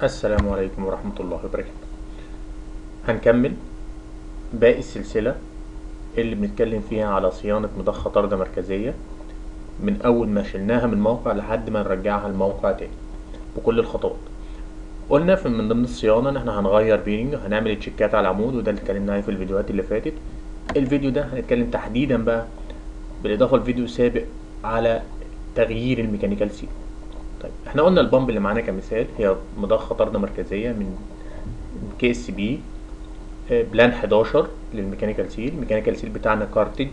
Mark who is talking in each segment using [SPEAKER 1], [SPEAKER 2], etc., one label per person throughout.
[SPEAKER 1] السلام عليكم ورحمة الله وبركاته هنكمل باقي السلسلة اللي بنتكلم فيها على صيانة مضخة طردة مركزية من أول ما شلناها من موقع لحد ما نرجعها الموقع تاني بكل الخطوات قلنا في من ضمن الصيانة إن احنا هنغير بيرنج هنعمل تشيكات على العمود وده اللي اتكلمنا عليه في الفيديوهات اللي فاتت الفيديو ده هنتكلم تحديدا بقى بالإضافة لفيديو سابق على تغيير الميكانيكال سيل طيب احنا قلنا البامب اللي معانا كمثال هي مضخة طردة مركزية من كي اس بي بلان 11 للميكانيكال سيل الميكانيكال سيل بتاعنا كارتج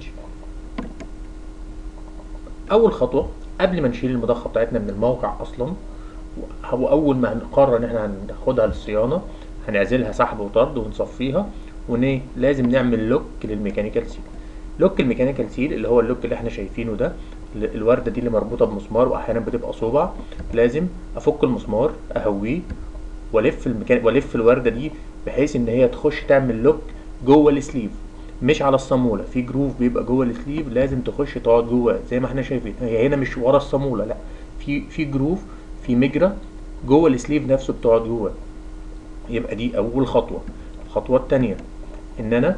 [SPEAKER 1] اول خطوة قبل ما نشيل المضخة بتاعتنا من الموقع اصلا هو اول ما هنقرر ان احنا هناخدها للصيانة هنعزلها سحب وطرد ونصفيها ون لازم نعمل لوك للميكانيكال سيل لوك الميكانيكال سيل اللي هو اللوك اللي احنا شايفينه ده الوردة دي اللي مربوطة بمسمار واحيانا بتبقى صوبع لازم افك المسمار اهويه والف المكان والف الوردة دي بحيث ان هي تخش تعمل لوك جوه السليف مش على الصامولة في جروف بيبقى جوه السليف لازم تخش تقعد جواه زي ما احنا شايفين هي هنا مش ورا الصامولة لا في في جروف في مجرى جوه السليف نفسه بتقعد جواه يبقى دي اول خطوة الخطوة التانية ان انا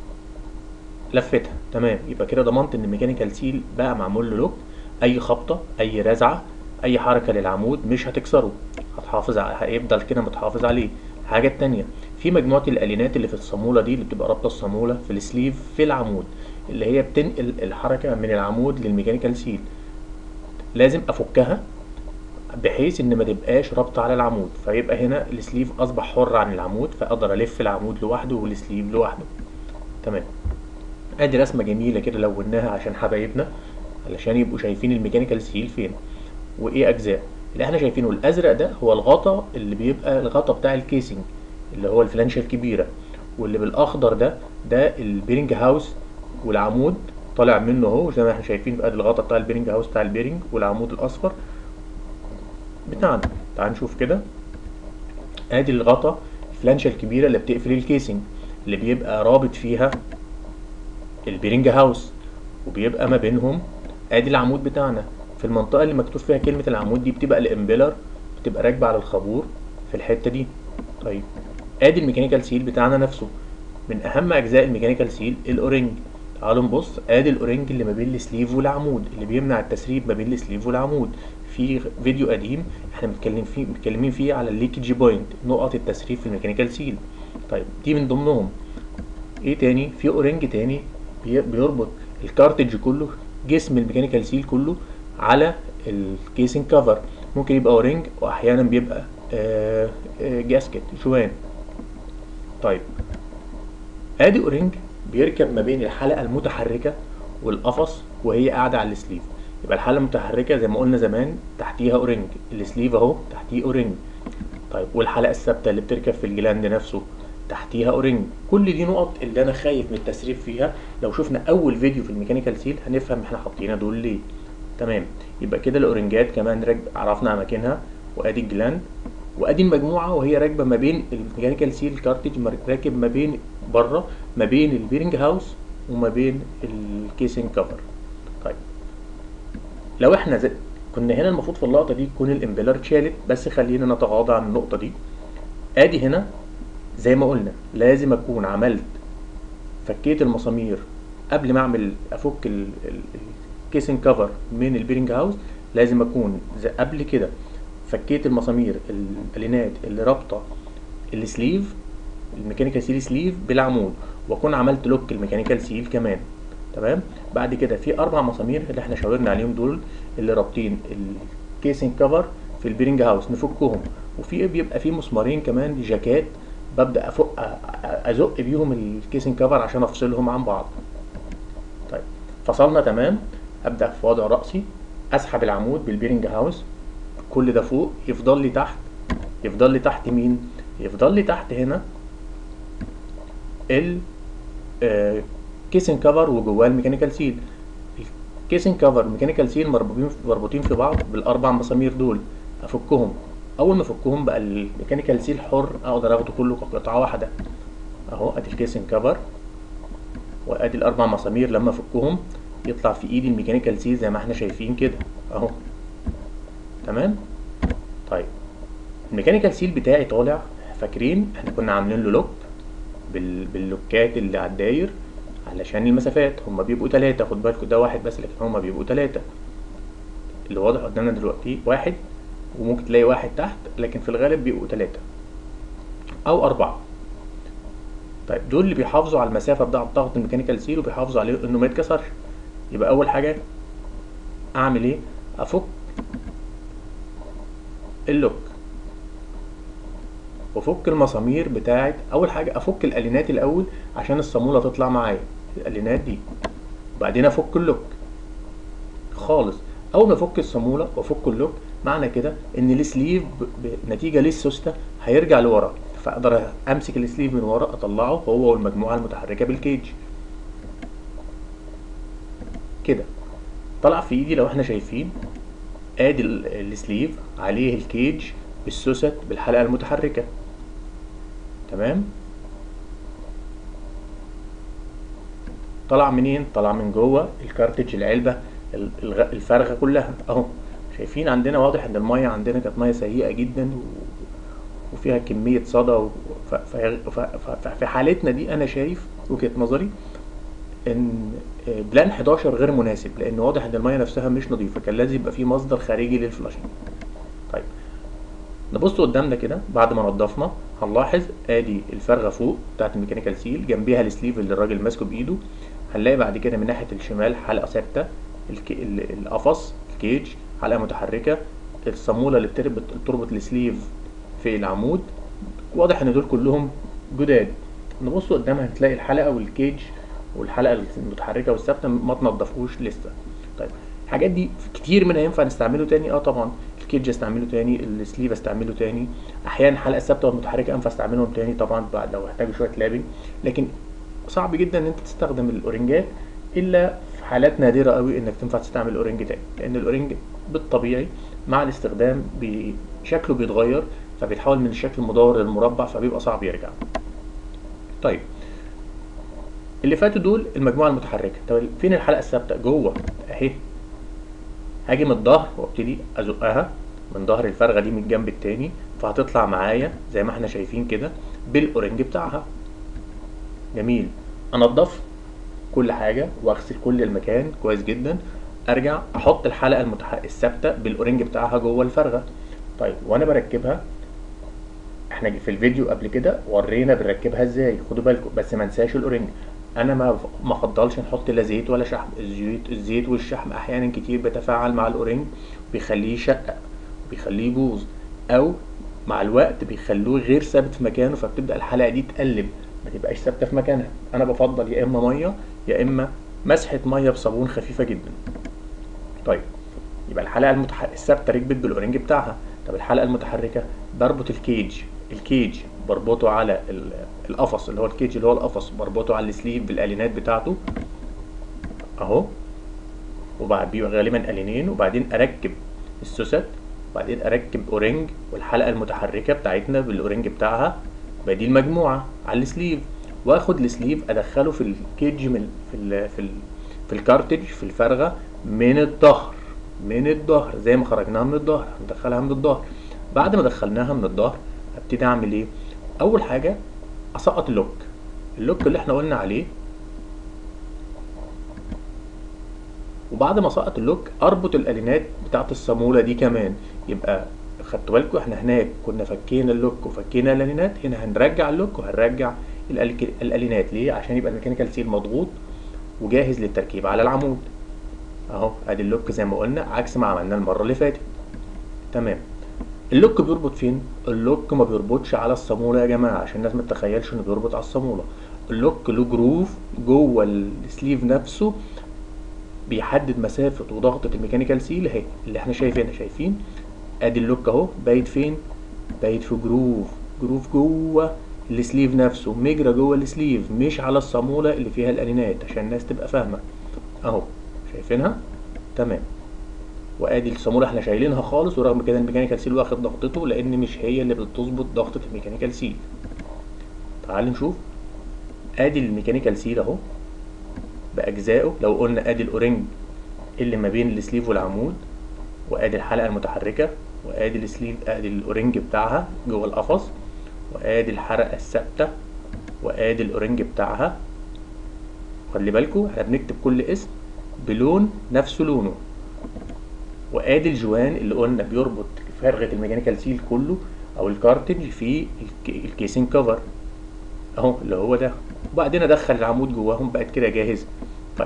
[SPEAKER 1] لفتها تمام يبقى كده ضمنت ان الميكانيكال سيل بقى معمول له لوك اي خبطه اي رزعه اي حركه للعمود مش هتكسره هتحافظ هيفضل كده متحافظ عليه الحاجه التانية في مجموعه الالينات اللي في الصاموله دي اللي بتبقى رابطه الصاموله في السليف في العمود اللي هي بتنقل الحركه من العمود للميكانيكال سيل لازم افكها بحيث ان ما تبقاش رابطه على العمود فيبقى هنا السليف اصبح حر عن العمود فاقدر الف العمود لوحده والسليف لوحده تمام ادي رسمه جميله كده لوناها عشان حبايبنا علشان يبقوا شايفين الميكانيكال سيل فين وايه اجزاء اللي احنا شايفينه الازرق ده هو الغطا اللي بيبقى الغطا بتاع الكيسنج اللي هو الفلانشه الكبيره واللي بالاخضر ده ده البيرنج هاوس والعمود طالع منه اهو زي ما احنا شايفين بقى الغطا بتاع البيرنج هاوس بتاع البيرنج والعمود الاصفر بتاعنا تعال نشوف كده ادي الغطا الفلانشه الكبيره اللي بتقفل الكيسنج اللي بيبقى رابط فيها البيرنج هاوس وبيبقى ما بينهم ادي العمود بتاعنا في المنطقه اللي مكتوب فيها كلمه العمود دي بتبقى الامبيلر بتبقى راكبه على الخابور في الحته دي طيب ادي الميكانيكال سيل بتاعنا نفسه من اهم اجزاء الميكانيكال سيل الاورنج تعالوا نبص ادي الاورنج اللي ما بين السليف والعمود اللي بيمنع التسريب ما بين السليف والعمود في فيديو قديم احنا بنتكلم فيه متكلمين فيه على الليكج بوينت نقط التسريب في الميكانيكال سيل طيب دي من ضمنهم ايه تاني في اورنج تاني بيربط الكارتج كله جسم الميكانيكال سيل كله على الكيسنج كفر ممكن يبقى اورنج واحيانا بيبقى آآ آآ جاسكت شوان طيب ادي اورنج بيركب ما بين الحلقه المتحركه والقفص وهي قاعده على السليف يبقى الحلقه المتحركه زي ما قلنا زمان تحتيها اورنج السليف اهو تحتيه اورنج طيب والحلقه الثابته اللي بتركب في الجلاند نفسه تحتيها اورنج كل دي نقط اللي انا خايف من التسريب فيها لو شفنا اول فيديو في الميكانيكال سيل هنفهم احنا حاطينها دول ليه تمام يبقى كده الاورنجات كمان راكب عرفنا اماكنها وادي الجلاند وادي المجموعه وهي راكبه ما بين الميكانيكال سيل كارتج راكب ما بين بره ما بين البيرنج هاوس وما بين الكيسنج كفر طيب لو احنا زي كنا هنا المفروض في اللقطه دي تكون الامبيلر اتشالت بس خلينا نتغاضى عن النقطه دي ادي هنا زي ما قلنا لازم اكون عملت فكيت المسامير قبل ما اعمل افك الكيسنج كفر من البيرنج هاوس لازم اكون قبل كده فكيت المسامير الالينات اللي رابطه السليف الميكانيكال سيل سليف بالعمود واكون عملت لوك الميكانيكال سيل كمان تمام بعد كده في اربع مسامير اللي احنا شاورنا عليهم دول اللي رابطين الكيسنج كفر في البيرنج هاوس نفكهم وفي بيبقى في مسمارين كمان جاكات ببدا افك ازق بيهم الكيسنج كفر عشان افصلهم عن بعض طيب فصلنا تمام ابدا في وضع راسي اسحب العمود بالبيرنج هاوس كل ده فوق يفضل لي تحت يفضل لي تحت مين يفضل لي تحت هنا ال كيسنج كفر وجواه الميكانيكال سيل الكيسنج كفر الميكانيكال سيل مربوطين مربوطين في بعض بالاربع مسامير دول افكهم اول ما افكهم بقى الميكانيكال سيل حر اقدر اخده كله كقطعه واحده اهو ادي الكيسنج كفر وادي الاربع مسامير لما افكهم يطلع في ايدي الميكانيكال سيل زي ما احنا شايفين كده اهو تمام طيب الميكانيكال سيل بتاعي طالع فاكرين احنا كنا عاملين له لوك بال... باللوكات اللي على الداير علشان المسافات هما بيبقوا تلاتة خد بالكوا ده واحد بس لكن هما بيبقوا تلاتة اللي واضح قدامنا دلوقتي واحد وممكن تلاقي واحد تحت لكن في الغالب بيبقوا تلاتة أو أربعة طيب دول اللي بيحافظوا على المسافة بتاعة ضغط الميكانيكال سيل وبيحافظوا عليه إنه ما يتكسرش يبقى أول حاجة أعمل إيه؟ أفك اللوك وافك المسامير بتاعت اول حاجه افك الالينات الاول عشان الصاموله تطلع معايا الالينات دي وبعدين افك اللوك خالص اول ما افك الصاموله وافك اللوك معنى كده ان السليف نتيجه للسوسته هيرجع لورا فاقدر امسك السليف من ورا اطلعه هو والمجموعه المتحركه بالكيج كده طلع في ايدي لو احنا شايفين ادي السليف عليه الكيج بالسوست بالحلقه المتحركه تمام طلع منين طلع من جوه الكارتج العلبه الفارغه كلها اهو شايفين عندنا واضح ان الميه عندنا كانت ميه سيئه جدا وفيها كميه صدى في حالتنا دي انا شايف وجهه نظري ان بلان 11 غير مناسب لان واضح ان الميه نفسها مش نظيفه كان لازم يبقى في مصدر خارجي للفلاشنج طيب نبص قدامنا كده بعد ما نضفنا هنلاحظ ادي الفرغه فوق بتاعت الميكانيكال سيل جنبيها السليف اللي الراجل ماسكه بايده هنلاقي بعد كده من ناحيه الشمال حلقه ثابته القفص الكيج حلقه متحركه الصاموله اللي بتربط بتربط السليف في العمود واضح ان دول كلهم جداد نبص قدامها هتلاقي الحلقه والكيج والحلقه المتحركه والثابته ما تنضفوش لسه طيب الحاجات دي كتير منها ينفع نستعمله تاني اه طبعا الكيج استعمله تاني السليف استعمله تاني احيانا الحلقه الثابته والمتحركه ينفع استعملهم تاني طبعا بعد لو احتاجوا شويه لابنج لكن صعب جدا ان انت تستخدم الاورنجات الا في حالات نادره قوي انك تنفع تستعمل اورنج تاني لان الاورنج بالطبيعي مع الاستخدام بي... شكله بيتغير فبيتحول من الشكل المدور للمربع فبيبقى صعب يرجع طيب اللي فاتوا دول المجموعه المتحركه طب فين الحلقه الثابته جوه اهي هاجي من الظهر وابتدي ازقها من ظهر الفرغه دي من الجنب التاني فهتطلع معايا زي ما احنا شايفين كده بالاورنج بتاعها جميل انضف كل حاجه واغسل كل المكان كويس جدا ارجع احط الحلقه المتحركه الثابته بالاورنج بتاعها جوه الفرغه طيب وانا بركبها احنا في الفيديو قبل كده ورينا بنركبها ازاي خدوا بالكم بس ما انساش الاورنج انا ما ما افضلش نحط لا زيت ولا شحم الزيت الزيت والشحم احيانا كتير بيتفاعل مع الاورنج بيخليه يشقق بيخليه يبوظ او مع الوقت بيخلوه غير ثابت في مكانه فبتبدا الحلقه دي تقلب ما تبقاش ثابته في مكانها انا بفضل يا اما ميه يا اما مسحه ميه بصابون خفيفه جدا طيب يبقى الحلقه المتح... الثابته ركبت بالاورنج بتاعها طب الحلقه المتحركه بربط الكيج الكيج بربطه على القفص اللي هو الكيج اللي هو القفص بربطه على السليف بالالينات بتاعته اهو وبعد بيبقى غالبا الينين وبعدين اركب السوست وبعدين اركب اورنج والحلقه المتحركه بتاعتنا بالاورنج بتاعها يبقى دي المجموعه على السليف واخد السليف ادخله في الكيج من في ال في ال في الكارتج في الفرغه من الظهر من الظهر زي ما خرجناها من الظهر هندخلها من الظهر بعد ما دخلناها من الظهر ابتدي اعمل ايه اول حاجه اسقط اللوك اللوك اللي احنا قلنا عليه وبعد ما اسقط اللوك اربط الالينات بتاعت الصاموله دي كمان يبقى خدتوا بالكم احنا هناك كنا فكينا اللوك وفكينا الالينات هنا هنرجع اللوك وهنرجع الالينات ليه عشان يبقى الميكانيكال سيل مضغوط وجاهز للتركيب على العمود اهو ادي اللوك زي ما قلنا عكس ما عملناه المره اللي فاتت تمام اللوك بيربط فين اللوك ما بيربطش على الصاموله يا جماعه عشان الناس ما تتخيلش انه بيربط على الصاموله اللوك له جروف جوه السليف نفسه بيحدد مسافه وضغطه الميكانيكال سيل اهي اللي احنا شايفينها شايفين ادي اللوك اهو بايت فين بايت في جروف جروف جوه السليف نفسه مجرى جوه السليف مش على الصاموله اللي فيها الالينات عشان الناس تبقى فاهمه اهو شايفينها تمام وادي الصاموله احنا شايلينها خالص ورغم كده الميكانيكال سيل واخد ضغطته لان مش هي اللي بتظبط ضغطه الميكانيكال سيل تعال نشوف ادي الميكانيكال سيل اهو باجزائه لو قلنا ادي الاورنج اللي ما بين السليف والعمود وادي الحلقه المتحركه وادي السليف ادي الاورنج بتاعها جوه القفص وادي الحلقه الثابته وادي الاورنج بتاعها خلي بالكوا احنا بنكتب كل اسم بلون نفس لونه وادي الجوان اللي قلنا بيربط فرغه الميكانيكال سيل كله او الكارتج في الك- الكيسنج كفر اهو اللي هو ده وبعدين ادخل العمود جواهم بقت كده جاهز طيب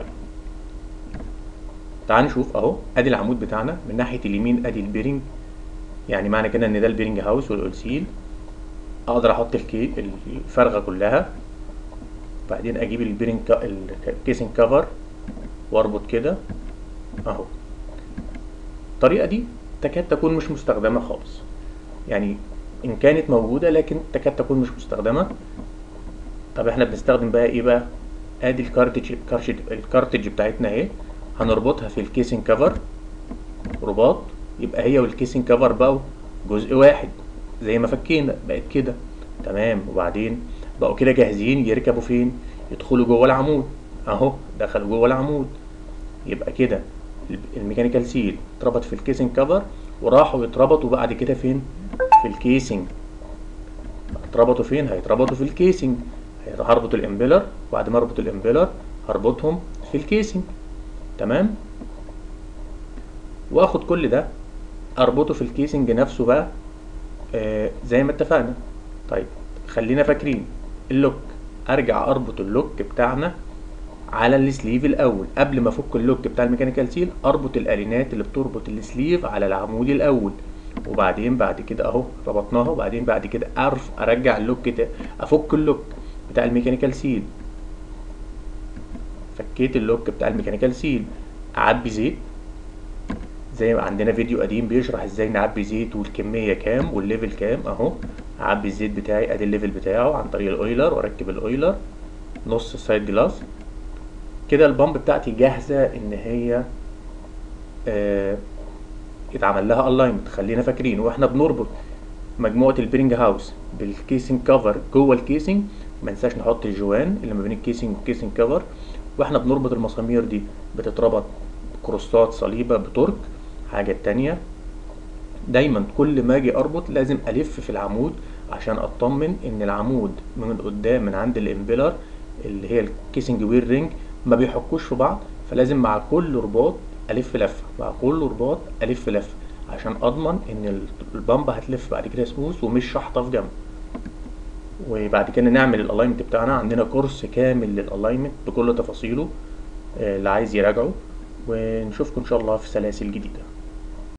[SPEAKER 1] تعال نشوف اهو ادي العمود بتاعنا من ناحيه اليمين ادي البيرنج يعني معنى كده ان ده البيرنج هاوس والاولسيل اقدر احط الكي الفرغه كلها بعدين اجيب البيرنج كا- الكيسنج كفر واربط كده اهو الطريقه دي تكاد تكون مش مستخدمه خالص يعني ان كانت موجوده لكن تكاد تكون مش مستخدمه طب احنا بنستخدم بقى ايه بقى ادي الكارتج الكارتج الكارتج بتاعتنا اهي هنربطها في الكيسنج كفر رباط يبقى هي والكيسنج كفر بقوا جزء واحد زي ما فكينا بقت كده تمام وبعدين بقوا كده جاهزين يركبوا فين يدخلوا جوه العمود اهو دخلوا جوه العمود يبقى كده الميكانيكال سيل اتربط في الكيسنج كفر وراحوا يتربطوا بعد كده فين في الكيسنج اتربطوا فين هيتربطوا في الكيسنج هربط الامبيلر وبعد ما اربط الامبيلر هربطهم في الكيسنج تمام واخد كل ده اربطه في الكيسنج نفسه بقى آه زي ما اتفقنا طيب خلينا فاكرين اللوك ارجع اربط اللوك بتاعنا على السليف الاول قبل ما افك اللوك بتاع الميكانيكال سيل اربط الالينات اللي بتربط السليف على العمود الاول وبعدين بعد كده اهو ربطناها وبعدين بعد كده اعرف ارجع اللوك ده افك اللوك بتاع الميكانيكال سيل فكيت اللوك بتاع الميكانيكال سيل اعبي زيت زي ما عندنا فيديو قديم بيشرح ازاي نعبي زيت والكميه كام والليفل كام اهو اعبي الزيت بتاعي ادي الليفل بتاعه عن طريق الاويلر واركب الاويلر نص السايد جلاس كده البامب بتاعتي جاهزه ان هي آه يتعمل لها الاينمنت خلينا فاكرين واحنا بنربط مجموعه البرينج هاوس بالكيسنج كفر جوه الكيسنج ما ننساش نحط الجوان اللي ما بين الكيسنج والكيسنج كفر واحنا بنربط المسامير دي بتتربط كروسات صليبه بترك حاجه تانية دايما كل ما اجي اربط لازم الف في العمود عشان اطمن ان العمود من قدام من عند الامبيلر اللي هي الكيسنج وير رينج ما بيحكوش في بعض فلازم مع كل رباط الف لفه مع كل رباط الف لفه عشان اضمن ان البامب هتلف بعد كده سموث ومش شحطه في جنب وبعد كده نعمل الالاينمنت بتاعنا عندنا كورس كامل للالاينمنت بكل تفاصيله اللي عايز يراجعه ونشوفكم ان شاء الله في سلاسل جديده